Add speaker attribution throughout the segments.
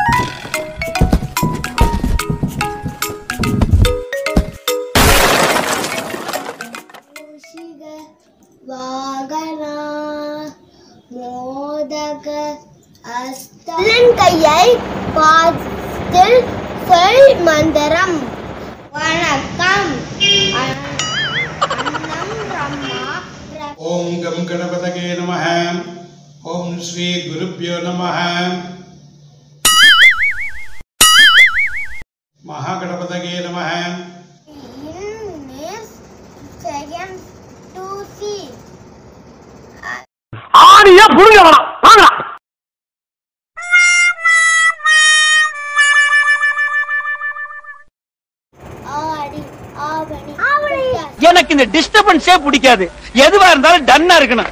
Speaker 1: மூஷிக வாகனா மோதக அஸ்தன் கையை பார்த்து சொல் மந்திரம் வணக்கம் அன்னம் ரம்மா
Speaker 2: ஓம் கம் கணபதகே நம ஓம் ஸ்ரீ குருப்பியோ நம மகாகணபதகே நம
Speaker 1: in this second to see
Speaker 3: ஆணியா புடுங்க வேணாம் வாங்கலாம்
Speaker 1: ஆடி ஆவணி ஆவணி
Speaker 3: எனக்கு இந்த டிஸ்டர்பன்ஸே பிடிக்காது எதுவா இருந்தாலும் டன்னா இருக்கணும்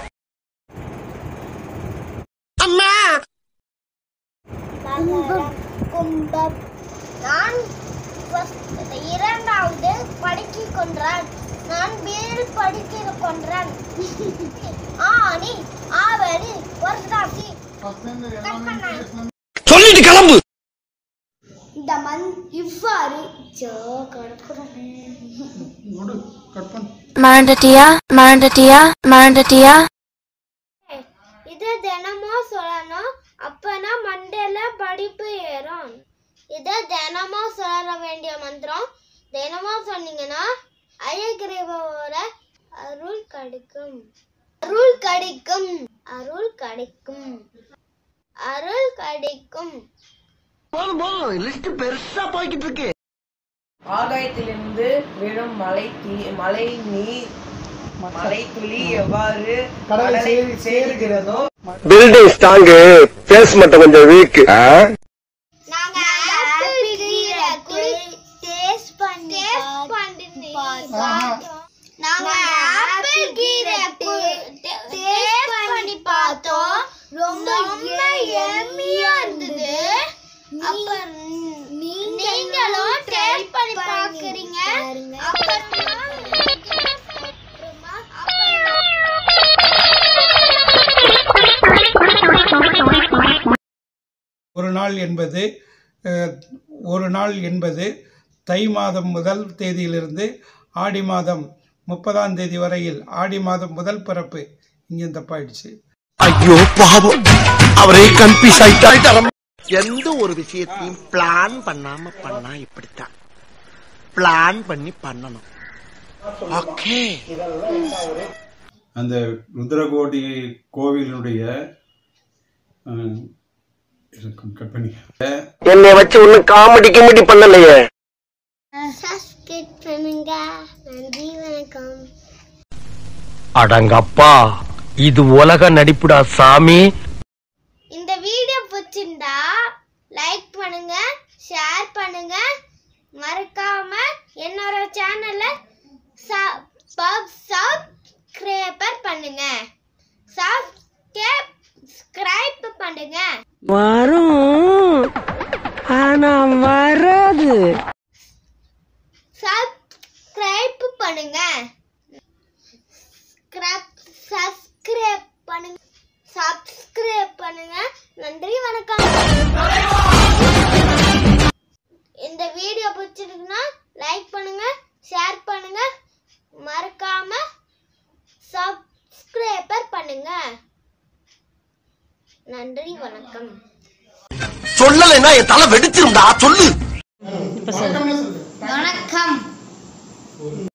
Speaker 1: மகரம் கும்பம் நான் first- இரண்டாவது படிக்க கொன்றான் நான் வேறு படிக்க கொன்றான் ஆணி ஆவணி வருஷாசி
Speaker 3: சொல்லிட்டு கிளம்பு
Speaker 1: இந்த மண் இவ்வாறு ஜோ கடற்கரை
Speaker 2: நோடு கட் பண்ணு
Speaker 4: மறந்துட்டியா மறந்துட்டியா மறந்துட்டியா
Speaker 1: இது தினமும் சொல்லணும் அப்பனா மண்டேல படிப்பு ஏறும் இதை தினமும் சொல்ல வேண்டிய மந்திரம் தினமும் சொன்னீங்கன்னா ஐயகிரீவோட அருள் கிடைக்கும் அருள் கிடைக்கும் அருள் கிடைக்கும் அருள் கிடைக்கும்
Speaker 3: போதும் போதும் லிஸ்ட் பெருசா போய்கிட்டு இருக்கு
Speaker 5: ஆகாயத்திலிருந்து விழும் மழை தி- மழை நீர் மழை துளி எவ்வாறு கடலை சேருகிறதோ
Speaker 6: பில்டிங் ஸ்ட்ராங்கு பேஸ் மட்டும் கொஞ்சம் வீக்
Speaker 1: நாங்க ஆப்பிள் கீரை டேஸ்ட் பண்ணி டேஸ்ட் பண்ணி பார்த்தோம் நாங்க ஆப்பிள் கீரை டேஸ்ட் பண்ணி பார்த்தோம் ரொம்ப எம்மியா இருந்தது அப்ப நீங்களும் டேஸ்ட் பண்ணி பாக்குறீங்க அப்புறமா
Speaker 2: ஒரு நாள் என்பது அஹ், ஒரு நாள் என்பது தை மாதம் முதல் தேதியிலிருந்து ஆடி மாதம் முப்பதாம் தேதி வரையில் ஆடி மாதம் முதல் பிறப்பு இங்கே தப்பாயிடுச்சு
Speaker 6: ஐயோ பாவம் அவரே கன்ஃபியூஸ் ஆயிட்டாரு எந்த ஒரு விஷயத்தையும் பிளான் பண்ணாம பண்ணா இப்படித்தான் பிளான் பண்ணி பண்ணணும் ஓகே
Speaker 2: அந்த ருத்ரகோடி கோவிலினுடைய அஹ், இருக்கும் கட் பண்ணி
Speaker 6: என்னை வச்சு ஒன்னும் காமெடி கிமெடி பண்ணலையே
Speaker 1: சப்ஸ்கிரைப் பண்ணுங்க நன்றி வணக்கம்
Speaker 3: அடங்கப்பா இது உலக நடிப்புடா சாமி
Speaker 1: இந்த வீடியோ பிடிச்சிருந்தா லைக் பண்ணுங்க ஷேர் பண்ணுங்க மறக்காம என்னோட சேனலை சப்ஸ்கிரைபர் பண்ணுங்க சப்ஸ்கிரைப் பண்ணுங்க
Speaker 4: வரும் ஆனா வராது
Speaker 1: சப்ஸ்கிரைப் பண்ணுங்க சப்ஸ்கிரைப் பண்ணுங்க சப்ஸ்கிரைப் பண்ணுங்க நன்றி வணக்கம் இந்த வீடியோ பிடிச்சிருக்குன்னா லைக் பண்ணுங்க ஷேர் பண்ணுங்க மறக்காம சப்ஸ்கிரைபர் பண்ணுங்க நன்றி வணக்கம்
Speaker 6: சொல்லலைன்னா என் தலை வெடிச்சிருந்தா சொல்லு
Speaker 1: வணக்கம்